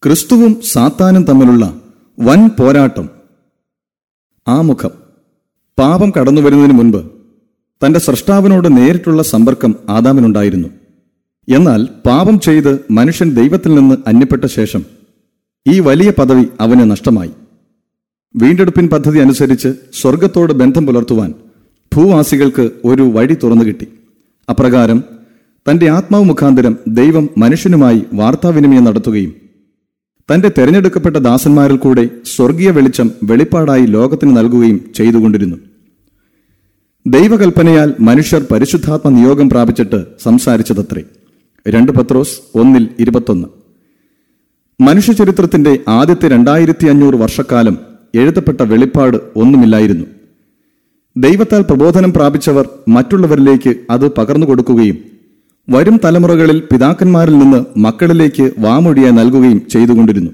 ക്രിസ്തുവും സാത്താനും തമ്മിലുള്ള വൻ പോരാട്ടം ആമുഖം പാപം കടന്നുവരുന്നതിന് മുൻപ് തന്റെ സൃഷ്ടാവിനോട് നേരിട്ടുള്ള സമ്പർക്കം ആദാമിനുണ്ടായിരുന്നു എന്നാൽ പാപം ചെയ്ത് മനുഷ്യൻ ദൈവത്തിൽ നിന്ന് അന്യപ്പെട്ട ശേഷം ഈ വലിയ പദവി അവന് നഷ്ടമായി വീണ്ടെടുപ്പിൻ പദ്ധതി അനുസരിച്ച് സ്വർഗത്തോട് ബന്ധം പുലർത്തുവാൻ ഭൂവാസികൾക്ക് ഒരു വഴി തുറന്നു കിട്ടി അപ്രകാരം തന്റെ ആത്മാവ് മുഖാന്തരം ദൈവം മനുഷ്യനുമായി വാർത്താവിനിമയം നടത്തുകയും തന്റെ തെരഞ്ഞെടുക്കപ്പെട്ട ദാസന്മാരിൽ കൂടെ സ്വർഗീയ വെളിച്ചം വെളിപ്പാടായി ലോകത്തിന് നൽകുകയും ചെയ്തുകൊണ്ടിരുന്നു ദൈവകൽപ്പനയാൽ മനുഷ്യർ പരിശുദ്ധാത്മ നിയോഗം പ്രാപിച്ചിട്ട് സംസാരിച്ചതത്രേ രണ്ട് പത്രോസ് ഒന്നിൽ ഇരുപത്തൊന്ന് മനുഷ്യചരിത്രത്തിന്റെ ആദ്യത്തെ രണ്ടായിരത്തി അഞ്ഞൂറ് വർഷക്കാലം എഴുതപ്പെട്ട വെളിപ്പാട് ഒന്നുമില്ലായിരുന്നു ദൈവത്താൽ പ്രബോധനം പ്രാപിച്ചവർ മറ്റുള്ളവരിലേക്ക് അത് പകർന്നു കൊടുക്കുകയും വരും തലമുറകളിൽ പിതാക്കന്മാരിൽ നിന്ന് മക്കളിലേക്ക് വാമൊഴിയായി നൽകുകയും ചെയ്തുകൊണ്ടിരുന്നു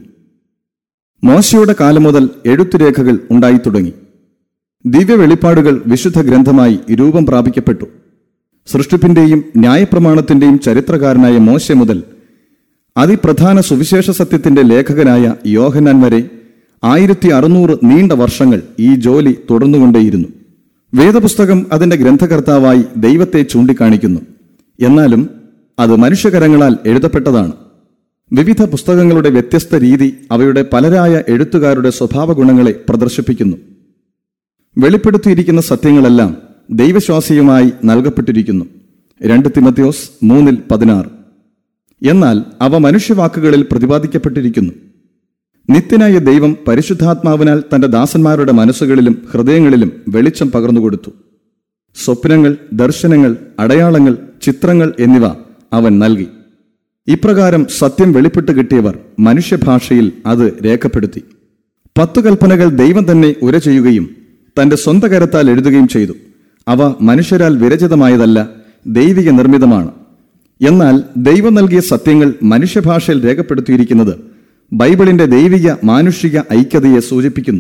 മോശയുടെ കാലം മുതൽ എഴുത്തുരേഖകൾ ഉണ്ടായി തുടങ്ങി ദിവ്യ വെളിപ്പാടുകൾ വിശുദ്ധ ഗ്രന്ഥമായി രൂപം പ്രാപിക്കപ്പെട്ടു സൃഷ്ടിപ്പിന്റെയും ന്യായപ്രമാണത്തിന്റെയും ചരിത്രകാരനായ മോശ മുതൽ അതിപ്രധാന സുവിശേഷ സത്യത്തിന്റെ ലേഖകനായ യോഹനാൻ വരെ ആയിരത്തി അറുന്നൂറ് നീണ്ട വർഷങ്ങൾ ഈ ജോലി തുടർന്നുകൊണ്ടേയിരുന്നു വേദപുസ്തകം അതിന്റെ ഗ്രന്ഥകർത്താവായി ദൈവത്തെ ചൂണ്ടിക്കാണിക്കുന്നു എന്നാലും അത് മനുഷ്യകരങ്ങളാൽ എഴുതപ്പെട്ടതാണ് വിവിധ പുസ്തകങ്ങളുടെ വ്യത്യസ്ത രീതി അവയുടെ പലരായ എഴുത്തുകാരുടെ സ്വഭാവഗുണങ്ങളെ പ്രദർശിപ്പിക്കുന്നു വെളിപ്പെടുത്തിയിരിക്കുന്ന സത്യങ്ങളെല്ലാം ദൈവശ്വാസീയമായി നൽകപ്പെട്ടിരിക്കുന്നു രണ്ട് തിമത്യോസ് മൂന്നിൽ പതിനാറ് എന്നാൽ അവ മനുഷ്യവാക്കുകളിൽ പ്രതിപാദിക്കപ്പെട്ടിരിക്കുന്നു നിത്യനായ ദൈവം പരിശുദ്ധാത്മാവിനാൽ തന്റെ ദാസന്മാരുടെ മനസ്സുകളിലും ഹൃദയങ്ങളിലും വെളിച്ചം പകർന്നുകൊടുത്തു സ്വപ്നങ്ങൾ ദർശനങ്ങൾ അടയാളങ്ങൾ ചിത്രങ്ങൾ എന്നിവ അവൻ നൽകി ഇപ്രകാരം സത്യം വെളിപ്പെട്ട് കിട്ടിയവർ മനുഷ്യഭാഷയിൽ അത് രേഖപ്പെടുത്തി പത്തു കൽപ്പനകൾ ദൈവം തന്നെ ഉര ചെയ്യുകയും തന്റെ സ്വന്ത കരത്താൽ എഴുതുകയും ചെയ്തു അവ മനുഷ്യരാൽ വിരചിതമായതല്ല ദൈവിക നിർമ്മിതമാണ് എന്നാൽ ദൈവം നൽകിയ സത്യങ്ങൾ മനുഷ്യഭാഷയിൽ രേഖപ്പെടുത്തിയിരിക്കുന്നത് ബൈബിളിന്റെ ദൈവിക മാനുഷിക ഐക്യതയെ സൂചിപ്പിക്കുന്നു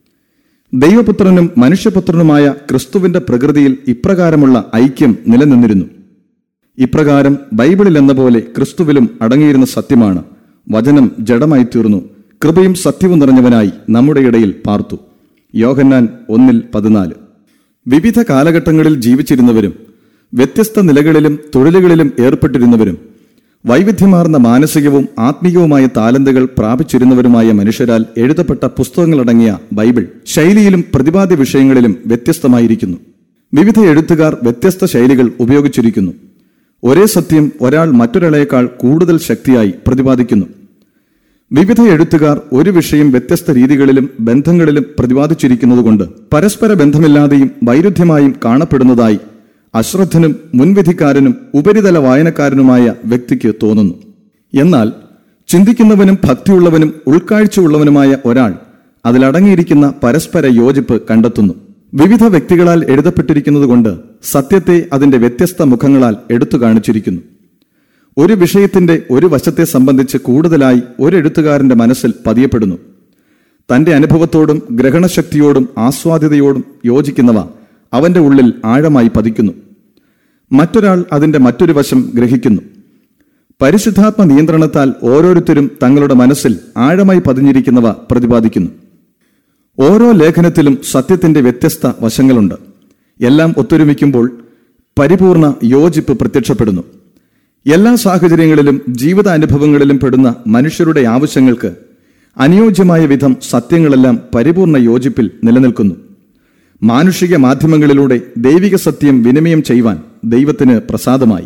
ദൈവപുത്രനും മനുഷ്യപുത്രനുമായ ക്രിസ്തുവിന്റെ പ്രകൃതിയിൽ ഇപ്രകാരമുള്ള ഐക്യം നിലനിന്നിരുന്നു ഇപ്രകാരം ബൈബിളിൽ എന്ന പോലെ ക്രിസ്തുവിലും അടങ്ങിയിരുന്ന സത്യമാണ് വചനം ജഡമായി തീർന്നു കൃപയും സത്യവും നിറഞ്ഞവനായി നമ്മുടെ ഇടയിൽ പാർത്തു യോഹന്നാൻ ഒന്നിൽ പതിനാല് വിവിധ കാലഘട്ടങ്ങളിൽ ജീവിച്ചിരുന്നവരും വ്യത്യസ്ത നിലകളിലും തൊഴിലുകളിലും ഏർപ്പെട്ടിരുന്നവരും വൈവിധ്യമാർന്ന മാനസികവും ആത്മീയവുമായ താലന്തുകൾ പ്രാപിച്ചിരുന്നവരുമായ മനുഷ്യരാൽ എഴുതപ്പെട്ട പുസ്തകങ്ങളടങ്ങിയ ബൈബിൾ ശൈലിയിലും പ്രതിപാദ്യ വിഷയങ്ങളിലും വ്യത്യസ്തമായിരിക്കുന്നു വിവിധ എഴുത്തുകാർ വ്യത്യസ്ത ശൈലികൾ ഉപയോഗിച്ചിരിക്കുന്നു ഒരേ സത്യം ഒരാൾ മറ്റൊരാളേക്കാൾ കൂടുതൽ ശക്തിയായി പ്രതിപാദിക്കുന്നു വിവിധ എഴുത്തുകാർ ഒരു വിഷയം വ്യത്യസ്ത രീതികളിലും ബന്ധങ്ങളിലും പ്രതിപാദിച്ചിരിക്കുന്നതുകൊണ്ട് പരസ്പര ബന്ധമില്ലാതെയും വൈരുദ്ധ്യമായും കാണപ്പെടുന്നതായി അശ്രദ്ധനും മുൻവിധിക്കാരനും ഉപരിതല വായനക്കാരനുമായ വ്യക്തിക്ക് തോന്നുന്നു എന്നാൽ ചിന്തിക്കുന്നവനും ഭക്തിയുള്ളവനും ഉൾക്കാഴ്ചയുള്ളവനുമായ ഒരാൾ അതിലടങ്ങിയിരിക്കുന്ന പരസ്പര യോജിപ്പ് കണ്ടെത്തുന്നു വിവിധ വ്യക്തികളാൽ എഴുതപ്പെട്ടിരിക്കുന്നതുകൊണ്ട് സത്യത്തെ അതിന്റെ വ്യത്യസ്ത മുഖങ്ങളാൽ എടുത്തു കാണിച്ചിരിക്കുന്നു ഒരു വിഷയത്തിന്റെ ഒരു വശത്തെ സംബന്ധിച്ച് കൂടുതലായി ഒരു എഴുത്തുകാരന്റെ മനസ്സിൽ പതിയപ്പെടുന്നു തന്റെ അനുഭവത്തോടും ഗ്രഹണശക്തിയോടും ആസ്വാദ്യതയോടും യോജിക്കുന്നവ അവന്റെ ഉള്ളിൽ ആഴമായി പതിക്കുന്നു മറ്റൊരാൾ അതിന്റെ മറ്റൊരു വശം ഗ്രഹിക്കുന്നു പരിശുദ്ധാത്മ നിയന്ത്രണത്താൽ ഓരോരുത്തരും തങ്ങളുടെ മനസ്സിൽ ആഴമായി പതിഞ്ഞിരിക്കുന്നവ പ്രതിപാദിക്കുന്നു ഓരോ ലേഖനത്തിലും സത്യത്തിന്റെ വ്യത്യസ്ത വശങ്ങളുണ്ട് എല്ലാം ഒത്തൊരുമിക്കുമ്പോൾ പരിപൂർണ യോജിപ്പ് പ്രത്യക്ഷപ്പെടുന്നു എല്ലാ സാഹചര്യങ്ങളിലും ജീവിതാനുഭവങ്ങളിലും പെടുന്ന മനുഷ്യരുടെ ആവശ്യങ്ങൾക്ക് അനുയോജ്യമായ വിധം സത്യങ്ങളെല്ലാം പരിപൂർണ യോജിപ്പിൽ നിലനിൽക്കുന്നു മാനുഷിക മാധ്യമങ്ങളിലൂടെ ദൈവിക സത്യം വിനിമയം ചെയ്യുവാൻ ദൈവത്തിന് പ്രസാദമായി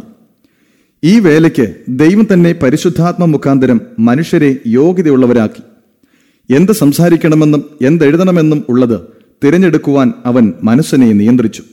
ഈ വേലയ്ക്ക് ദൈവം തന്നെ പരിശുദ്ധാത്മ മുഖാന്തരം മനുഷ്യരെ യോഗ്യതയുള്ളവരാക്കി എന്ത് സംസാരിക്കണമെന്നും എന്തെഴുതണമെന്നും ഉള്ളത് തിരഞ്ഞെടുക്കുവാൻ അവൻ മനസ്സിനെ നിയന്ത്രിച്ചു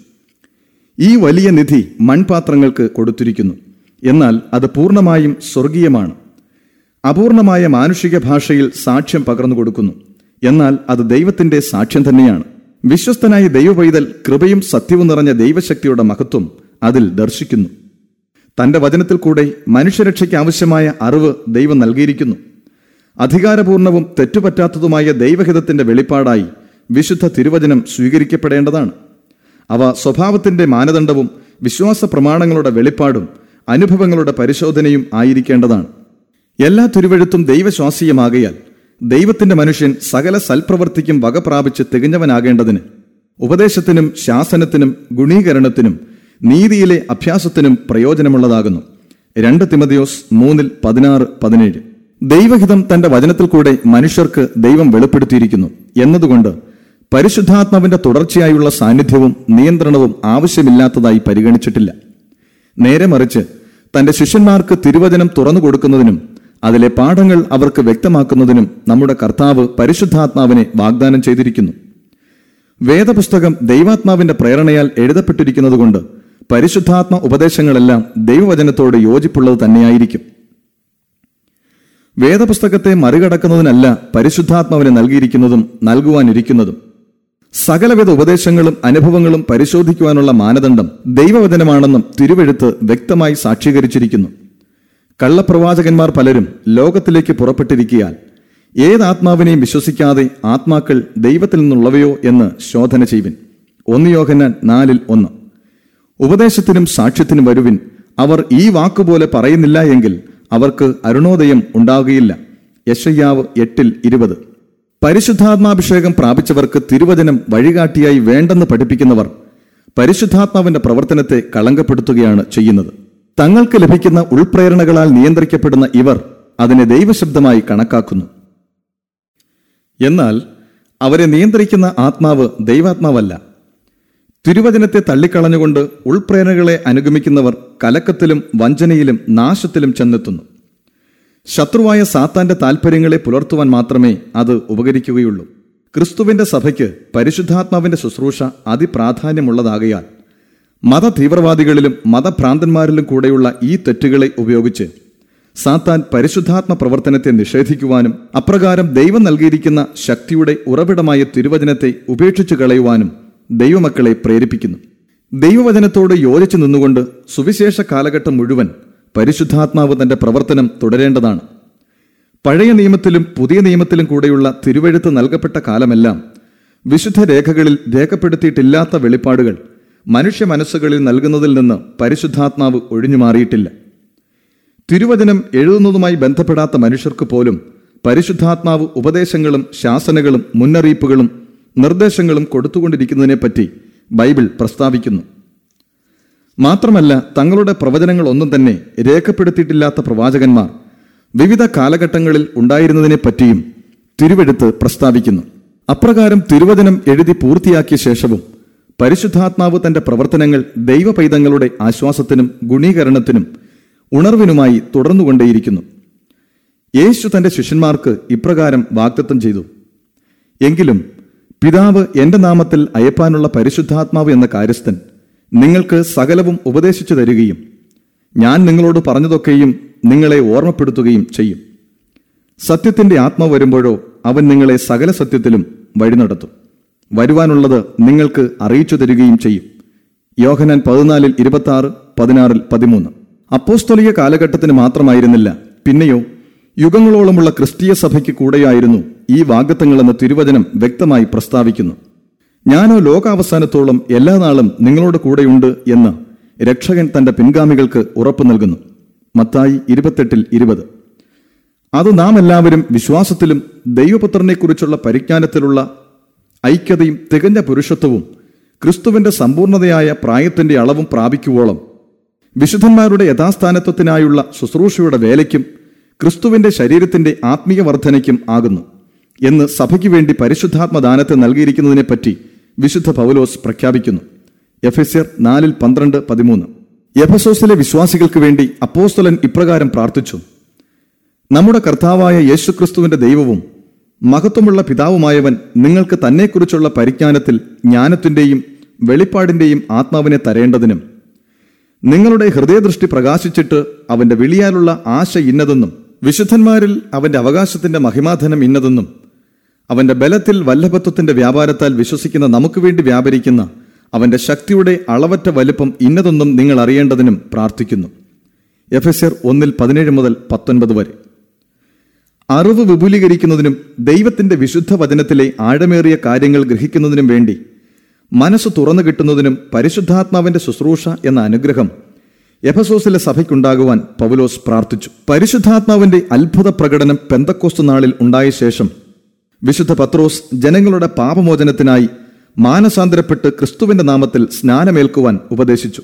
ഈ വലിയ നിധി മൺപാത്രങ്ങൾക്ക് കൊടുത്തിരിക്കുന്നു എന്നാൽ അത് പൂർണ്ണമായും സ്വർഗീയമാണ് അപൂർണമായ മാനുഷിക ഭാഷയിൽ സാക്ഷ്യം പകർന്നു കൊടുക്കുന്നു എന്നാൽ അത് ദൈവത്തിന്റെ സാക്ഷ്യം തന്നെയാണ് വിശ്വസ്തനായ ദൈവപൈതൽ കൃപയും സത്യവും നിറഞ്ഞ ദൈവശക്തിയുടെ മഹത്വം അതിൽ ദർശിക്കുന്നു തന്റെ വചനത്തിൽ കൂടെ മനുഷ്യരക്ഷയ്ക്ക് ആവശ്യമായ അറിവ് ദൈവം നൽകിയിരിക്കുന്നു അധികാരപൂർണവും തെറ്റുപറ്റാത്തതുമായ ദൈവഹിതത്തിന്റെ വെളിപ്പാടായി വിശുദ്ധ തിരുവചനം സ്വീകരിക്കപ്പെടേണ്ടതാണ് അവ സ്വഭാവത്തിന്റെ മാനദണ്ഡവും വിശ്വാസ പ്രമാണങ്ങളുടെ വെളിപ്പാടും അനുഭവങ്ങളുടെ പരിശോധനയും ആയിരിക്കേണ്ടതാണ് എല്ലാ തിരുവഴുത്തും ദൈവശ്വാസീയമാകയാൽ ദൈവത്തിന്റെ മനുഷ്യൻ സകല സൽപ്രവർത്തിക്കും വക പ്രാപിച്ച് തികഞ്ഞവനാകേണ്ടതിന് ഉപദേശത്തിനും ശാസനത്തിനും ഗുണീകരണത്തിനും നീതിയിലെ അഭ്യാസത്തിനും പ്രയോജനമുള്ളതാകുന്നു രണ്ട് തിമതിയോസ് മൂന്നിൽ പതിനാറ് പതിനേഴ് ദൈവഹിതം തന്റെ വചനത്തിൽ കൂടെ മനുഷ്യർക്ക് ദൈവം വെളിപ്പെടുത്തിയിരിക്കുന്നു എന്നതുകൊണ്ട് പരിശുദ്ധാത്മാവിന്റെ തുടർച്ചയായുള്ള സാന്നിധ്യവും നിയന്ത്രണവും ആവശ്യമില്ലാത്തതായി പരിഗണിച്ചിട്ടില്ല നേരെ മറിച്ച് തന്റെ ശിഷ്യന്മാർക്ക് തിരുവചനം തുറന്നു കൊടുക്കുന്നതിനും അതിലെ പാഠങ്ങൾ അവർക്ക് വ്യക്തമാക്കുന്നതിനും നമ്മുടെ കർത്താവ് പരിശുദ്ധാത്മാവിനെ വാഗ്ദാനം ചെയ്തിരിക്കുന്നു വേദപുസ്തകം ദൈവാത്മാവിന്റെ പ്രേരണയാൽ എഴുതപ്പെട്ടിരിക്കുന്നതുകൊണ്ട് പരിശുദ്ധാത്മ ഉപദേശങ്ങളെല്ലാം ദൈവവചനത്തോട് യോജിപ്പുള്ളത് തന്നെയായിരിക്കും വേദപുസ്തകത്തെ മറികടക്കുന്നതിനല്ല പരിശുദ്ധാത്മാവിനെ നൽകിയിരിക്കുന്നതും നൽകുവാനിരിക്കുന്നതും സകലവിധ ഉപദേശങ്ങളും അനുഭവങ്ങളും പരിശോധിക്കുവാനുള്ള മാനദണ്ഡം ദൈവവചനമാണെന്നും തിരുവെഴുത്ത് വ്യക്തമായി സാക്ഷീകരിച്ചിരിക്കുന്നു കള്ളപ്രവാചകന്മാർ പലരും ലോകത്തിലേക്ക് പുറപ്പെട്ടിരിക്കിയാൽ ഏത് ആത്മാവിനെയും വിശ്വസിക്കാതെ ആത്മാക്കൾ ദൈവത്തിൽ നിന്നുള്ളവയോ എന്ന് ശോധന ചെയ്യുവിൻ ഒന്ന് യോഹന്നാൻ നാലിൽ ഒന്ന് ഉപദേശത്തിനും സാക്ഷ്യത്തിനും വരുവിൻ അവർ ഈ വാക്കുപോലെ പറയുന്നില്ല എങ്കിൽ അവർക്ക് അരുണോദയം ഉണ്ടാകുകയില്ല യശയ്യാവ് എട്ടിൽ ഇരുപത് പരിശുദ്ധാത്മാഭിഷേകം പ്രാപിച്ചവർക്ക് തിരുവചനം വഴികാട്ടിയായി വേണ്ടെന്ന് പഠിപ്പിക്കുന്നവർ പരിശുദ്ധാത്മാവിന്റെ പ്രവർത്തനത്തെ കളങ്കപ്പെടുത്തുകയാണ് ചെയ്യുന്നത് തങ്ങൾക്ക് ലഭിക്കുന്ന ഉൾപ്രേരണകളാൽ നിയന്ത്രിക്കപ്പെടുന്ന ഇവർ അതിനെ ദൈവശബ്ദമായി കണക്കാക്കുന്നു എന്നാൽ അവരെ നിയന്ത്രിക്കുന്ന ആത്മാവ് ദൈവാത്മാവല്ല തിരുവചനത്തെ തള്ളിക്കളഞ്ഞുകൊണ്ട് ഉൾപ്രേരണകളെ അനുഗമിക്കുന്നവർ കലക്കത്തിലും വഞ്ചനയിലും നാശത്തിലും ചെന്നെത്തുന്നു ശത്രുവായ സാത്താന്റെ താൽപ്പര്യങ്ങളെ പുലർത്തുവാൻ മാത്രമേ അത് ഉപകരിക്കുകയുള്ളൂ ക്രിസ്തുവിന്റെ സഭയ്ക്ക് പരിശുദ്ധാത്മാവിന്റെ ശുശ്രൂഷ അതിപ്രാധാന്യമുള്ളതാകയാൽ മതതീവ്രവാദികളിലും മതഭ്രാന്തന്മാരിലും കൂടെയുള്ള ഈ തെറ്റുകളെ ഉപയോഗിച്ച് സാത്താൻ പരിശുദ്ധാത്മ പ്രവർത്തനത്തെ നിഷേധിക്കുവാനും അപ്രകാരം ദൈവം നൽകിയിരിക്കുന്ന ശക്തിയുടെ ഉറവിടമായ തിരുവചനത്തെ ഉപേക്ഷിച്ചു കളയുവാനും ദൈവമക്കളെ പ്രേരിപ്പിക്കുന്നു ദൈവവചനത്തോട് യോജിച്ചു നിന്നുകൊണ്ട് സുവിശേഷ കാലഘട്ടം മുഴുവൻ പരിശുദ്ധാത്മാവ് തന്റെ പ്രവർത്തനം തുടരേണ്ടതാണ് പഴയ നിയമത്തിലും പുതിയ നിയമത്തിലും കൂടെയുള്ള തിരുവഴുത്ത് നൽകപ്പെട്ട കാലമെല്ലാം വിശുദ്ധ രേഖകളിൽ രേഖപ്പെടുത്തിയിട്ടില്ലാത്ത വെളിപ്പാടുകൾ മനുഷ്യ മനസ്സുകളിൽ നൽകുന്നതിൽ നിന്ന് പരിശുദ്ധാത്മാവ് ഒഴിഞ്ഞുമാറിയിട്ടില്ല തിരുവചനം എഴുതുന്നതുമായി ബന്ധപ്പെടാത്ത മനുഷ്യർക്ക് പോലും പരിശുദ്ധാത്മാവ് ഉപദേശങ്ങളും ശാസനകളും മുന്നറിയിപ്പുകളും നിർദ്ദേശങ്ങളും കൊടുത്തുകൊണ്ടിരിക്കുന്നതിനെപ്പറ്റി ബൈബിൾ പ്രസ്താവിക്കുന്നു മാത്രമല്ല തങ്ങളുടെ പ്രവചനങ്ങൾ ഒന്നും തന്നെ രേഖപ്പെടുത്തിയിട്ടില്ലാത്ത പ്രവാചകന്മാർ വിവിധ കാലഘട്ടങ്ങളിൽ ഉണ്ടായിരുന്നതിനെപ്പറ്റിയും തിരുവെടുത്ത് പ്രസ്താവിക്കുന്നു അപ്രകാരം തിരുവചനം എഴുതി പൂർത്തിയാക്കിയ ശേഷവും പരിശുദ്ധാത്മാവ് തന്റെ പ്രവർത്തനങ്ങൾ ദൈവപൈതങ്ങളുടെ ആശ്വാസത്തിനും ഗുണീകരണത്തിനും ഉണർവിനുമായി തുടർന്നുകൊണ്ടേയിരിക്കുന്നു യേശു തന്റെ ശിഷ്യന്മാർക്ക് ഇപ്രകാരം വാഗ്ദത്തം ചെയ്തു എങ്കിലും പിതാവ് എന്റെ നാമത്തിൽ അയപ്പാനുള്ള പരിശുദ്ധാത്മാവ് എന്ന കാര്യസ്ഥൻ നിങ്ങൾക്ക് സകലവും ഉപദേശിച്ചു തരികയും ഞാൻ നിങ്ങളോട് പറഞ്ഞതൊക്കെയും നിങ്ങളെ ഓർമ്മപ്പെടുത്തുകയും ചെയ്യും സത്യത്തിന്റെ ആത്മാവ് വരുമ്പോഴോ അവൻ നിങ്ങളെ സകല സത്യത്തിലും വഴി നടത്തും വരുവാനുള്ളത് നിങ്ങൾക്ക് അറിയിച്ചു തരികയും ചെയ്യും യോഹനാൻ പതിനാലിൽ ഇരുപത്തി ആറ് പതിനാറിൽ പതിമൂന്ന് അപ്പോസ്തോലിക കാലഘട്ടത്തിന് മാത്രമായിരുന്നില്ല പിന്നെയോ യുഗങ്ങളോളമുള്ള ക്രിസ്തീയ സഭയ്ക്ക് കൂടെയായിരുന്നു ഈ വാഗ്ദത്തങ്ങളെന്ന് തിരുവചനം വ്യക്തമായി പ്രസ്താവിക്കുന്നു ഞാനോ ലോകാവസാനത്തോളം എല്ലാ നാളും നിങ്ങളോട് കൂടെയുണ്ട് എന്ന് രക്ഷകൻ തന്റെ പിൻഗാമികൾക്ക് ഉറപ്പു നൽകുന്നു മത്തായി ഇരുപത്തെട്ടിൽ ഇരുപത് അത് നാം എല്ലാവരും വിശ്വാസത്തിലും ദൈവപുത്രനെക്കുറിച്ചുള്ള പരിജ്ഞാനത്തിലുള്ള ഐക്യതയും തികഞ്ഞ പുരുഷത്വവും ക്രിസ്തുവിന്റെ സമ്പൂർണതയായ പ്രായത്തിന്റെ അളവും പ്രാപിക്കുവോളം വിശുദ്ധന്മാരുടെ യഥാസ്ഥാനത്വത്തിനായുള്ള ശുശ്രൂഷയുടെ വേലയ്ക്കും ക്രിസ്തുവിന്റെ ശരീരത്തിന്റെ ആത്മീയ വർധനയ്ക്കും ആകുന്നു എന്ന് സഭയ്ക്ക് വേണ്ടി പരിശുദ്ധാത്മദാനത്തെ നൽകിയിരിക്കുന്നതിനെപ്പറ്റി വിശുദ്ധ പൗലോസ് പ്രഖ്യാപിക്കുന്നു എഫെസ്യർ നാലിൽ പന്ത്രണ്ട് പതിമൂന്ന് എഫസോസിലെ വിശ്വാസികൾക്ക് വേണ്ടി അപ്പോസ്തലൻ ഇപ്രകാരം പ്രാർത്ഥിച്ചു നമ്മുടെ കർത്താവായ യേശുക്രിസ്തുവിന്റെ ദൈവവും മഹത്വമുള്ള പിതാവുമായവൻ നിങ്ങൾക്ക് തന്നെക്കുറിച്ചുള്ള പരിജ്ഞാനത്തിൽ ജ്ഞാനത്തിന്റെയും വെളിപ്പാടിന്റെയും ആത്മാവിനെ തരേണ്ടതിനും നിങ്ങളുടെ ഹൃദയദൃഷ്ടി പ്രകാശിച്ചിട്ട് അവന്റെ വിളിയാലുള്ള ആശ ഇന്നതെന്നും വിശുദ്ധന്മാരിൽ അവന്റെ അവകാശത്തിന്റെ മഹിമാധനം ഇന്നതെന്നും അവന്റെ ബലത്തിൽ വല്ലഭത്വത്തിന്റെ വ്യാപാരത്താൽ വിശ്വസിക്കുന്ന നമുക്ക് വേണ്ടി വ്യാപരിക്കുന്ന അവന്റെ ശക്തിയുടെ അളവറ്റ വലുപ്പം ഇന്നതെന്നും നിങ്ങൾ അറിയേണ്ടതിനും പ്രാർത്ഥിക്കുന്നു എഫെസർ ഒന്നിൽ പതിനേഴ് മുതൽ പത്തൊൻപത് വരെ അറിവ് വിപുലീകരിക്കുന്നതിനും ദൈവത്തിന്റെ വിശുദ്ധ വചനത്തിലെ ആഴമേറിയ കാര്യങ്ങൾ ഗ്രഹിക്കുന്നതിനും വേണ്ടി മനസ്സ് തുറന്നു കിട്ടുന്നതിനും പരിശുദ്ധാത്മാവിന്റെ ശുശ്രൂഷ എന്ന അനുഗ്രഹം എഫസോസിലെ സഭയ്ക്കുണ്ടാകുവാൻ പൗലോസ് പ്രാർത്ഥിച്ചു പരിശുദ്ധാത്മാവിന്റെ അത്ഭുത പ്രകടനം പെന്തക്കോസ്തു നാളിൽ ഉണ്ടായ ശേഷം വിശുദ്ധ പത്രോസ് ജനങ്ങളുടെ പാപമോചനത്തിനായി മാനസാന്തരപ്പെട്ട് ക്രിസ്തുവിന്റെ നാമത്തിൽ സ്നാനമേൽക്കുവാൻ ഉപദേശിച്ചു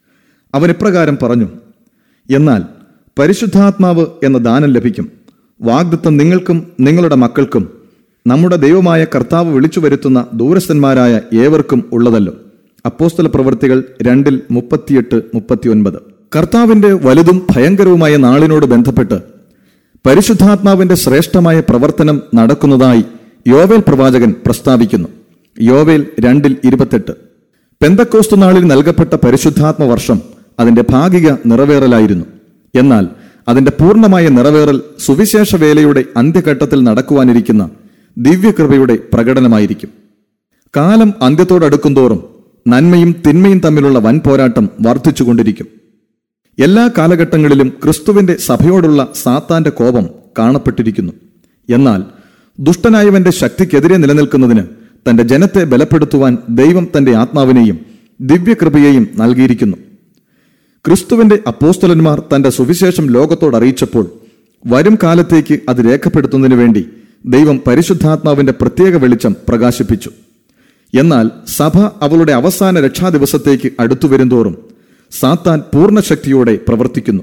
അവൻ ഇപ്രകാരം പറഞ്ഞു എന്നാൽ പരിശുദ്ധാത്മാവ് എന്ന ദാനം ലഭിക്കും വാഗ്ദത്തം നിങ്ങൾക്കും നിങ്ങളുടെ മക്കൾക്കും നമ്മുടെ ദൈവമായ കർത്താവ് വിളിച്ചു വരുത്തുന്ന ദൂരസ്ഥന്മാരായ ഏവർക്കും ഉള്ളതല്ലോ അപ്പോസ്തല പ്രവൃത്തികൾ രണ്ടിൽ മുപ്പത്തിയെട്ട് മുപ്പത്തിയൊൻപത് കർത്താവിന്റെ വലുതും ഭയങ്കരവുമായ നാളിനോട് ബന്ധപ്പെട്ട് പരിശുദ്ധാത്മാവിന്റെ ശ്രേഷ്ഠമായ പ്രവർത്തനം നടക്കുന്നതായി യോവേൽ പ്രവാചകൻ പ്രസ്താവിക്കുന്നു യോവേൽ രണ്ടിൽ ഇരുപത്തെട്ട് പെന്തക്കോസ്തു നാളിൽ നൽകപ്പെട്ട പരിശുദ്ധാത്മ വർഷം അതിന്റെ ഭാഗിക നിറവേറലായിരുന്നു എന്നാൽ അതിന്റെ പൂർണ്ണമായ നിറവേറൽ സുവിശേഷ വേലയുടെ അന്ത്യഘട്ടത്തിൽ നടക്കുവാനിരിക്കുന്ന ദിവ്യകൃപയുടെ പ്രകടനമായിരിക്കും കാലം അന്ത്യത്തോടടുക്കുന്തോറും നന്മയും തിന്മയും തമ്മിലുള്ള വൻ പോരാട്ടം വർദ്ധിച്ചുകൊണ്ടിരിക്കും എല്ലാ കാലഘട്ടങ്ങളിലും ക്രിസ്തുവിന്റെ സഭയോടുള്ള സാത്താന്റെ കോപം കാണപ്പെട്ടിരിക്കുന്നു എന്നാൽ ദുഷ്ടനായവന്റെ ശക്തിക്കെതിരെ നിലനിൽക്കുന്നതിന് തന്റെ ജനത്തെ ബലപ്പെടുത്തുവാൻ ദൈവം തന്റെ ആത്മാവിനെയും ദിവ്യകൃപയെയും നൽകിയിരിക്കുന്നു ക്രിസ്തുവിന്റെ അപ്പോസ്തലന്മാർ തന്റെ സുവിശേഷം ലോകത്തോട് അറിയിച്ചപ്പോൾ വരും കാലത്തേക്ക് അത് രേഖപ്പെടുത്തുന്നതിനു വേണ്ടി ദൈവം പരിശുദ്ധാത്മാവിന്റെ പ്രത്യേക വെളിച്ചം പ്രകാശിപ്പിച്ചു എന്നാൽ സഭ അവളുടെ അവസാന രക്ഷാദിവസത്തേക്ക് അടുത്തു വരുന്തോറും സാത്താൻ പൂർണ്ണശക്തിയോടെ പ്രവർത്തിക്കുന്നു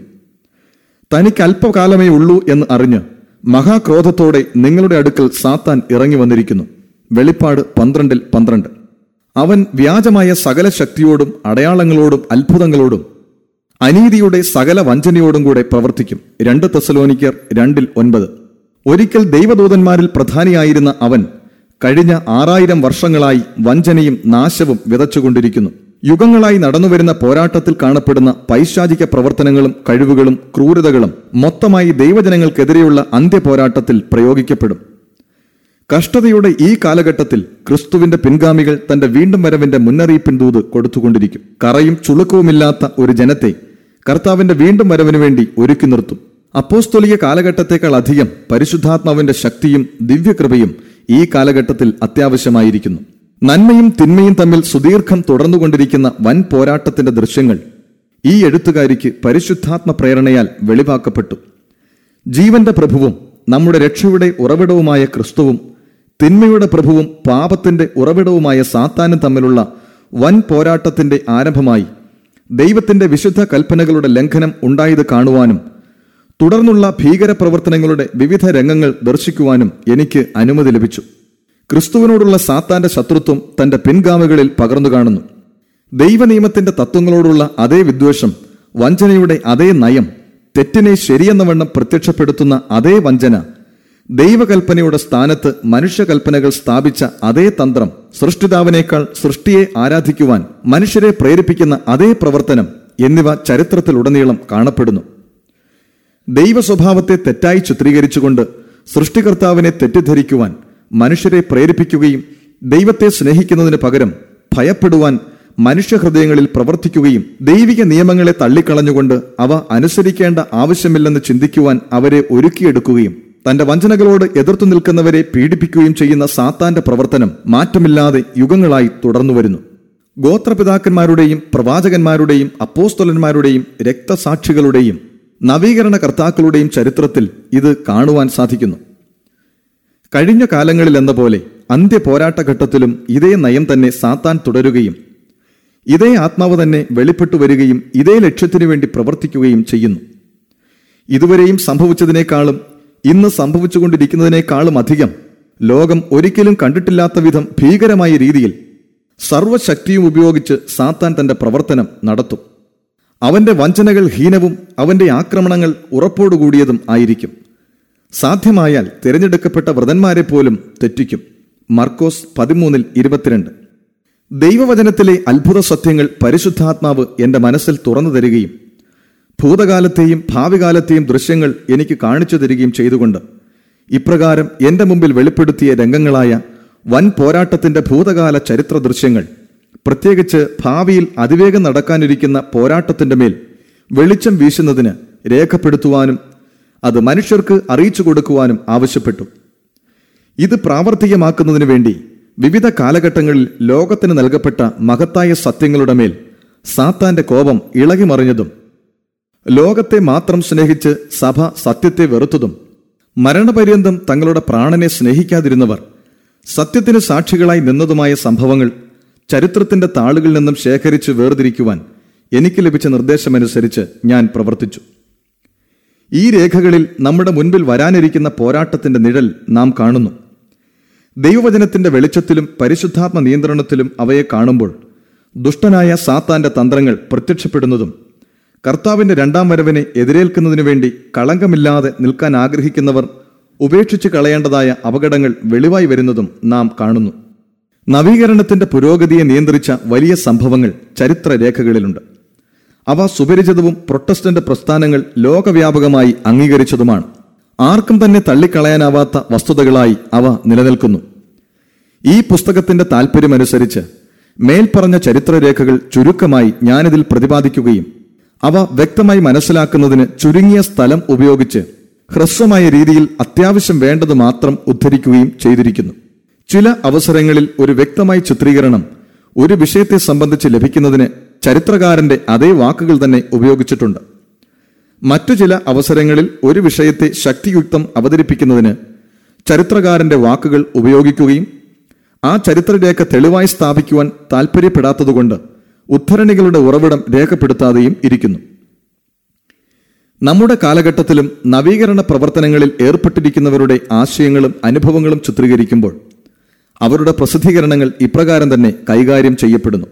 തനിക്ക് അല്പകാലമേ ഉള്ളൂ എന്ന് അറിഞ്ഞ് മഹാക്രോധത്തോടെ നിങ്ങളുടെ അടുക്കൽ സാത്താൻ ഇറങ്ങി വന്നിരിക്കുന്നു വെളിപ്പാട് പന്ത്രണ്ടിൽ പന്ത്രണ്ട് അവൻ വ്യാജമായ സകല ശക്തിയോടും അടയാളങ്ങളോടും അത്ഭുതങ്ങളോടും അനീതിയുടെ സകല വഞ്ചനയോടും കൂടെ പ്രവർത്തിക്കും രണ്ട് തെസലോനിക്കർ രണ്ടിൽ ഒൻപത് ഒരിക്കൽ ദൈവദൂതന്മാരിൽ പ്രധാനിയായിരുന്ന അവൻ കഴിഞ്ഞ ആറായിരം വർഷങ്ങളായി വഞ്ചനയും നാശവും വിതച്ചുകൊണ്ടിരിക്കുന്നു യുഗങ്ങളായി നടന്നുവരുന്ന പോരാട്ടത്തിൽ കാണപ്പെടുന്ന പൈശാചിക പ്രവർത്തനങ്ങളും കഴിവുകളും ക്രൂരതകളും മൊത്തമായി ദൈവജനങ്ങൾക്കെതിരെയുള്ള അന്ത്യപോരാട്ടത്തിൽ പ്രയോഗിക്കപ്പെടും കഷ്ടതയുടെ ഈ കാലഘട്ടത്തിൽ ക്രിസ്തുവിന്റെ പിൻഗാമികൾ തന്റെ വീണ്ടും വരവിന്റെ മുന്നറിയിപ്പിൻ ദൂത് കൊടുത്തുകൊണ്ടിരിക്കും കറയും ചുളുക്കവുമില്ലാത്ത ഒരു ജനത്തെ കർത്താവിന്റെ വീണ്ടും വരവിനു വേണ്ടി ഒരുക്കി നിർത്തും അപ്പോസ്തോലിക കാലഘട്ടത്തേക്കാൾ അധികം പരിശുദ്ധാത്മാവിന്റെ ശക്തിയും ദിവ്യകൃപയും ഈ കാലഘട്ടത്തിൽ അത്യാവശ്യമായിരിക്കുന്നു നന്മയും തിന്മയും തമ്മിൽ സുദീർഘം തുടർന്നുകൊണ്ടിരിക്കുന്ന വൻ പോരാട്ടത്തിന്റെ ദൃശ്യങ്ങൾ ഈ എഴുത്തുകാരിക്ക് പരിശുദ്ധാത്മ പ്രേരണയാൽ വെളിവാക്കപ്പെട്ടു ജീവന്റെ പ്രഭുവും നമ്മുടെ രക്ഷയുടെ ഉറവിടവുമായ ക്രിസ്തുവും തിന്മയുടെ പ്രഭുവും പാപത്തിന്റെ ഉറവിടവുമായ സാത്താനും തമ്മിലുള്ള വൻ പോരാട്ടത്തിന്റെ ആരംഭമായി ദൈവത്തിന്റെ വിശുദ്ധ കൽപ്പനകളുടെ ലംഘനം ഉണ്ടായത് കാണുവാനും തുടർന്നുള്ള ഭീകരപ്രവർത്തനങ്ങളുടെ വിവിധ രംഗങ്ങൾ ദർശിക്കുവാനും എനിക്ക് അനുമതി ലഭിച്ചു ക്രിസ്തുവിനോടുള്ള സാത്താന്റെ ശത്രുത്വം തന്റെ പിൻഗാമികളിൽ പകർന്നു കാണുന്നു ദൈവനിയമത്തിന്റെ തത്വങ്ങളോടുള്ള അതേ വിദ്വേഷം വഞ്ചനയുടെ അതേ നയം തെറ്റിനെ ശരിയെന്ന പ്രത്യക്ഷപ്പെടുത്തുന്ന അതേ വഞ്ചന ദൈവകൽപ്പനയുടെ സ്ഥാനത്ത് മനുഷ്യകൽപ്പനകൾ സ്ഥാപിച്ച അതേ തന്ത്രം സൃഷ്ടിതാവിനേക്കാൾ സൃഷ്ടിയെ ആരാധിക്കുവാൻ മനുഷ്യരെ പ്രേരിപ്പിക്കുന്ന അതേ പ്രവർത്തനം എന്നിവ ചരിത്രത്തിലുടനീളം കാണപ്പെടുന്നു ദൈവ സ്വഭാവത്തെ തെറ്റായി ചിത്രീകരിച്ചുകൊണ്ട് സൃഷ്ടികർത്താവിനെ തെറ്റിദ്ധരിക്കുവാൻ മനുഷ്യരെ പ്രേരിപ്പിക്കുകയും ദൈവത്തെ സ്നേഹിക്കുന്നതിന് പകരം ഭയപ്പെടുവാൻ മനുഷ്യഹൃദയങ്ങളിൽ പ്രവർത്തിക്കുകയും ദൈവിക നിയമങ്ങളെ തള്ളിക്കളഞ്ഞുകൊണ്ട് അവ അനുസരിക്കേണ്ട ആവശ്യമില്ലെന്ന് ചിന്തിക്കുവാൻ അവരെ ഒരുക്കിയെടുക്കുകയും തന്റെ വഞ്ചനകളോട് എതിർത്തു നിൽക്കുന്നവരെ പീഡിപ്പിക്കുകയും ചെയ്യുന്ന സാത്താന്റെ പ്രവർത്തനം മാറ്റമില്ലാതെ യുഗങ്ങളായി തുടർന്നുവരുന്നു ഗോത്രപിതാക്കന്മാരുടെയും പ്രവാചകന്മാരുടെയും അപ്പോസ്തലന്മാരുടെയും രക്തസാക്ഷികളുടെയും നവീകരണ കർത്താക്കളുടെയും ചരിത്രത്തിൽ ഇത് കാണുവാൻ സാധിക്കുന്നു കഴിഞ്ഞ കാലങ്ങളിൽ എന്ന പോലെ അന്ത്യ പോരാട്ടഘട്ടത്തിലും ഇതേ നയം തന്നെ സാത്താൻ തുടരുകയും ഇതേ ആത്മാവ് തന്നെ വെളിപ്പെട്ടു വരികയും ഇതേ ലക്ഷ്യത്തിനു വേണ്ടി പ്രവർത്തിക്കുകയും ചെയ്യുന്നു ഇതുവരെയും സംഭവിച്ചതിനേക്കാളും ഇന്ന് സംഭവിച്ചുകൊണ്ടിരിക്കുന്നതിനേക്കാളും അധികം ലോകം ഒരിക്കലും കണ്ടിട്ടില്ലാത്ത വിധം ഭീകരമായ രീതിയിൽ സർവശക്തിയും ഉപയോഗിച്ച് സാത്താൻ തന്റെ പ്രവർത്തനം നടത്തും അവന്റെ വഞ്ചനകൾ ഹീനവും അവന്റെ ആക്രമണങ്ങൾ ഉറപ്പോടുകൂടിയതും ആയിരിക്കും സാധ്യമായാൽ തിരഞ്ഞെടുക്കപ്പെട്ട വ്രതന്മാരെ പോലും തെറ്റിക്കും മർക്കോസ് പതിമൂന്നിൽ ഇരുപത്തിരണ്ട് ദൈവവചനത്തിലെ അത്ഭുത സത്യങ്ങൾ പരിശുദ്ധാത്മാവ് എന്റെ മനസ്സിൽ തുറന്നു തരികയും ഭൂതകാലത്തെയും ഭാവികാലത്തെയും ദൃശ്യങ്ങൾ എനിക്ക് കാണിച്ചു തരികയും ചെയ്തുകൊണ്ട് ഇപ്രകാരം എന്റെ മുമ്പിൽ വെളിപ്പെടുത്തിയ രംഗങ്ങളായ വൻ പോരാട്ടത്തിന്റെ ഭൂതകാല ചരിത്ര ദൃശ്യങ്ങൾ പ്രത്യേകിച്ച് ഭാവിയിൽ അതിവേഗം നടക്കാനിരിക്കുന്ന പോരാട്ടത്തിന്റെ മേൽ വെളിച്ചം വീശുന്നതിന് രേഖപ്പെടുത്തുവാനും അത് മനുഷ്യർക്ക് അറിയിച്ചു കൊടുക്കുവാനും ആവശ്യപ്പെട്ടു ഇത് പ്രാവർത്തികമാക്കുന്നതിനു വേണ്ടി വിവിധ കാലഘട്ടങ്ങളിൽ ലോകത്തിന് നൽകപ്പെട്ട മഹത്തായ സത്യങ്ങളുടെ മേൽ സാത്താന്റെ കോപം ഇളകിമറിഞ്ഞതും ലോകത്തെ മാത്രം സ്നേഹിച്ച് സഭ സത്യത്തെ വെറുത്തതും മരണപര്യന്തം തങ്ങളുടെ പ്രാണനെ സ്നേഹിക്കാതിരുന്നവർ സത്യത്തിന് സാക്ഷികളായി നിന്നതുമായ സംഭവങ്ങൾ ചരിത്രത്തിന്റെ താളുകളിൽ നിന്നും ശേഖരിച്ച് വേർതിരിക്കുവാൻ എനിക്ക് ലഭിച്ച നിർദ്ദേശമനുസരിച്ച് ഞാൻ പ്രവർത്തിച്ചു ഈ രേഖകളിൽ നമ്മുടെ മുൻപിൽ വരാനിരിക്കുന്ന പോരാട്ടത്തിന്റെ നിഴൽ നാം കാണുന്നു ദൈവവചനത്തിന്റെ വെളിച്ചത്തിലും പരിശുദ്ധാത്മ നിയന്ത്രണത്തിലും അവയെ കാണുമ്പോൾ ദുഷ്ടനായ സാത്താന്റെ തന്ത്രങ്ങൾ പ്രത്യക്ഷപ്പെടുന്നതും കർത്താവിന്റെ രണ്ടാം വരവിനെ എതിരേൽക്കുന്നതിനു വേണ്ടി കളങ്കമില്ലാതെ നിൽക്കാൻ ആഗ്രഹിക്കുന്നവർ ഉപേക്ഷിച്ച് കളയേണ്ടതായ അപകടങ്ങൾ വെളിവായി വരുന്നതും നാം കാണുന്നു നവീകരണത്തിന്റെ പുരോഗതിയെ നിയന്ത്രിച്ച വലിയ സംഭവങ്ങൾ ചരിത്രരേഖകളിലുണ്ട് അവ സുപരിചിതവും പ്രൊട്ടസ്റ്റന്റ് പ്രസ്ഥാനങ്ങൾ ലോകവ്യാപകമായി അംഗീകരിച്ചതുമാണ് ആർക്കും തന്നെ തള്ളിക്കളയാനാവാത്ത വസ്തുതകളായി അവ നിലനിൽക്കുന്നു ഈ പുസ്തകത്തിന്റെ താൽപ്പര്യമനുസരിച്ച് മേൽപ്പറഞ്ഞ ചരിത്രരേഖകൾ ചുരുക്കമായി ഞാനിതിൽ പ്രതിപാദിക്കുകയും അവ വ്യക്തമായി മനസ്സിലാക്കുന്നതിന് ചുരുങ്ങിയ സ്ഥലം ഉപയോഗിച്ച് ഹ്രസ്വമായ രീതിയിൽ അത്യാവശ്യം വേണ്ടത് മാത്രം ഉദ്ധരിക്കുകയും ചെയ്തിരിക്കുന്നു ചില അവസരങ്ങളിൽ ഒരു വ്യക്തമായ ചിത്രീകരണം ഒരു വിഷയത്തെ സംബന്ധിച്ച് ലഭിക്കുന്നതിന് ചരിത്രകാരന്റെ അതേ വാക്കുകൾ തന്നെ ഉപയോഗിച്ചിട്ടുണ്ട് മറ്റു ചില അവസരങ്ങളിൽ ഒരു വിഷയത്തെ ശക്തിയുക്തം അവതരിപ്പിക്കുന്നതിന് ചരിത്രകാരന്റെ വാക്കുകൾ ഉപയോഗിക്കുകയും ആ ചരിത്രരേഖ തെളിവായി സ്ഥാപിക്കുവാൻ താൽപ്പര്യപ്പെടാത്തതുകൊണ്ട് ഉദ്ധരണികളുടെ ഉറവിടം രേഖപ്പെടുത്താതെയും ഇരിക്കുന്നു നമ്മുടെ കാലഘട്ടത്തിലും നവീകരണ പ്രവർത്തനങ്ങളിൽ ഏർപ്പെട്ടിരിക്കുന്നവരുടെ ആശയങ്ങളും അനുഭവങ്ങളും ചിത്രീകരിക്കുമ്പോൾ അവരുടെ പ്രസിദ്ധീകരണങ്ങൾ ഇപ്രകാരം തന്നെ കൈകാര്യം ചെയ്യപ്പെടുന്നു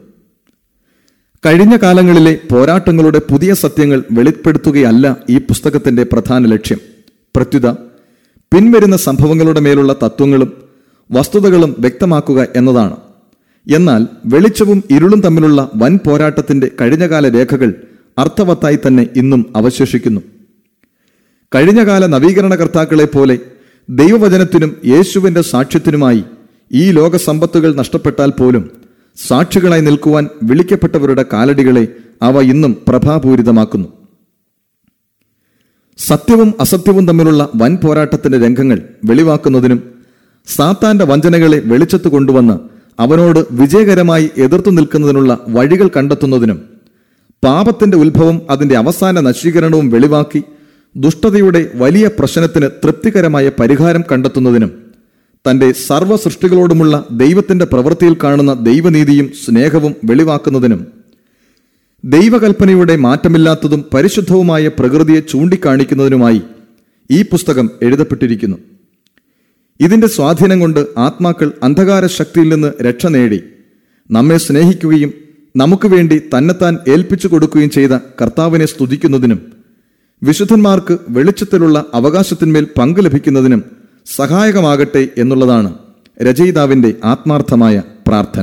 കഴിഞ്ഞ കാലങ്ങളിലെ പോരാട്ടങ്ങളുടെ പുതിയ സത്യങ്ങൾ വെളിപ്പെടുത്തുകയല്ല ഈ പുസ്തകത്തിന്റെ പ്രധാന ലക്ഷ്യം പ്രത്യുത പിൻവരുന്ന സംഭവങ്ങളുടെ മേലുള്ള തത്വങ്ങളും വസ്തുതകളും വ്യക്തമാക്കുക എന്നതാണ് എന്നാൽ വെളിച്ചവും ഇരുളും തമ്മിലുള്ള വൻ പോരാട്ടത്തിന്റെ കഴിഞ്ഞകാല രേഖകൾ അർത്ഥവത്തായി തന്നെ ഇന്നും അവശേഷിക്കുന്നു കഴിഞ്ഞകാല നവീകരണകർത്താക്കളെ പോലെ ദൈവവചനത്തിനും യേശുവിന്റെ സാക്ഷ്യത്തിനുമായി ഈ ലോക സമ്പത്തുകൾ നഷ്ടപ്പെട്ടാൽ പോലും സാക്ഷികളായി നിൽക്കുവാൻ വിളിക്കപ്പെട്ടവരുടെ കാലടികളെ അവ ഇന്നും പ്രഭാപൂരിതമാക്കുന്നു സത്യവും അസത്യവും തമ്മിലുള്ള വൻ പോരാട്ടത്തിന്റെ രംഗങ്ങൾ വെളിവാക്കുന്നതിനും സാത്താന്റെ വഞ്ചനകളെ വെളിച്ചത്ത് കൊണ്ടുവന്ന് അവനോട് വിജയകരമായി എതിർത്തു നിൽക്കുന്നതിനുള്ള വഴികൾ കണ്ടെത്തുന്നതിനും പാപത്തിന്റെ ഉത്ഭവം അതിന്റെ അവസാന നശീകരണവും വെളിവാക്കി ദുഷ്ടതയുടെ വലിയ പ്രശ്നത്തിന് തൃപ്തികരമായ പരിഹാരം കണ്ടെത്തുന്നതിനും തന്റെ സർവ്വ സൃഷ്ടികളോടുമുള്ള ദൈവത്തിന്റെ പ്രവൃത്തിയിൽ കാണുന്ന ദൈവനീതിയും സ്നേഹവും വെളിവാക്കുന്നതിനും ദൈവകൽപ്പനയുടെ മാറ്റമില്ലാത്തതും പരിശുദ്ധവുമായ പ്രകൃതിയെ ചൂണ്ടിക്കാണിക്കുന്നതിനുമായി ഈ പുസ്തകം എഴുതപ്പെട്ടിരിക്കുന്നു ഇതിന്റെ സ്വാധീനം കൊണ്ട് ആത്മാക്കൾ അന്ധകാര ശക്തിയിൽ നിന്ന് രക്ഷ നേടി നമ്മെ സ്നേഹിക്കുകയും നമുക്ക് വേണ്ടി തന്നെത്താൻ ഏൽപ്പിച്ചു കൊടുക്കുകയും ചെയ്ത കർത്താവിനെ സ്തുതിക്കുന്നതിനും വിശുദ്ധന്മാർക്ക് വെളിച്ചത്തിലുള്ള അവകാശത്തിന്മേൽ പങ്ക് ലഭിക്കുന്നതിനും സഹായകമാകട്ടെ എന്നുള്ളതാണ് രചയിതാവിന്റെ ആത്മാർത്ഥമായ പ്രാർത്ഥന